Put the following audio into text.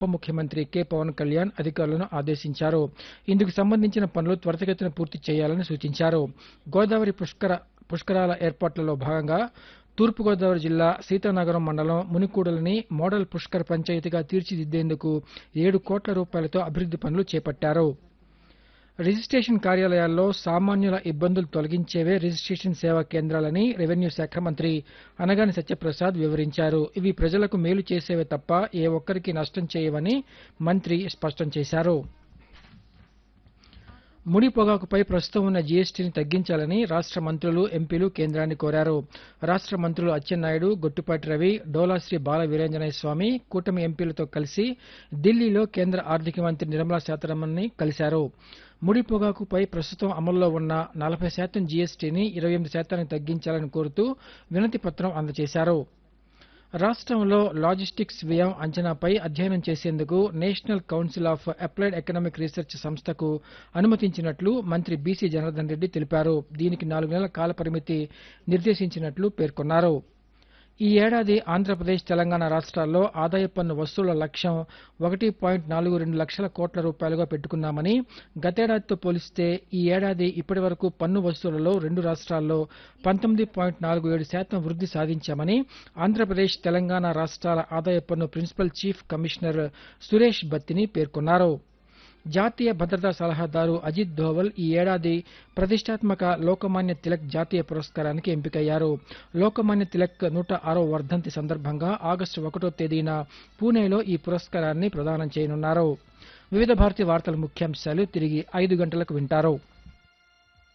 ఉప ముఖ్యమంత్రి కె పవన్ కళ్యాణ్ అధికారులను ఆదేశించారు ఇందుకు సంబంధించిన పనులు త్వరితగతిన పూర్తి చేయాలని సూచించారు గోదావరి పుష్కర పుష్కరాల ఏర్పాట్లలో భాగంగా తూర్పుగోదావరి జిల్లా సీతానగరం మండలం మునికూడలని మోడల్ పుష్కర్ పంచాయతీగా తీర్చిదిద్దేందుకు ఏడు కోట్ల రూపాయలతో అభివృద్ది పనులు చేపట్టారు రిజిస్ట్రేషన్ కార్యాలయాల్లో సామాన్యుల ఇబ్బందులు తొలగించేవే రిజిస్ట్రేషన్ సేవా కేంద్రాలని రెవెన్యూ శాఖ మంత్రి అనగాని సత్యప్రసాద్ వివరించారు ఇవి ప్రజలకు మేలు చేసేవే తప్ప ఏ ఒక్కరికి నష్టం చేయవని మంత్రి స్పష్టం చేశారు ముడి పొగాకుపై ప్రస్తుతం ఉన్న జీఎస్టీని తగ్గించాలని రాష్ట్ర మంత్రులు ఎంపీలు కేంద్రాన్ని కోరారు రాష్ట్ర మంత్రులు అచ్చెన్నాయుడు గొట్టిపాటి రవి డోలాశ్రీ బాల వీరేంజనేయ స్వామి కూటమి ఎంపీలతో కలిసి ఢిల్లీలో కేంద్ర ఆర్థిక మంత్రి నిర్మలా సీతారామన్ని కలిశారు ముడి పొగాకుపై ప్రస్తుతం అమల్లో ఉన్న నలభై శాతం జీఎస్టీని ఇరవై ఎనిమిది శాతానికి తగ్గించాలని కోరుతూ వినతి పత్రం అందజేశారు రాష్ట్రంలో లాజిస్టిక్స్ వ్యయం అంచనాపై అధ్యయనం చేసేందుకు National Council of Applied Economic Research సంస్థకు అనుమతించినట్లు మంత్రి బీసీ జనార్దన్ రెడ్డి తెలిపారు దీనికి నాలుగు నెలల కాల పరిమితి నిర్దేశించినట్లు పేర్కొన్నారు ఈ ఏడాది ఆంధ్రప్రదేశ్ తెలంగాణ రాష్ట్రాల్లో ఆదాయ పన్ను వసూళ్ల లక్ష్యం ఒకటి పాయింట్ నాలుగు రెండు లక్షల కోట్ల రూపాయలుగా పెట్టుకున్నామని గతేడాదితో పోలిస్తే ఈ ఏడాది ఇప్పటి వరకు పన్ను వసూళ్లలో రెండు రాష్ట్రాల్లో పంతొమ్మిది పాయింట్ నాలుగు ఏడు శాతం వృద్ధి సాధించామని ఆంధ్రప్రదేశ్ తెలంగాణ రాష్ట్రాల ఆదాయ పన్ను principal chief commissioner Suresh Battini పేర్కొన్నారు జాతీయ భద్రతా సలహాదారు అజిత్ దోవల్ ఈ ఏడాది ప్రతిష్టాత్మక లోకమాన్య తిలక్ జాతీయ పురస్కారానికి ఎంపికయ్యారు లోకమాన్య తిలక్ నూట ఆరో వర్ధంతి సందర్భంగా ఆగస్టు ఒకటో తేదీన పూణేలో ఈ పురస్కారాన్ని ప్రదానం చేయనున్నారు వివిధ భారతి వార్తల ముఖ్యాంశాలు తిరిగి ఐదు గంటలకు వింటారు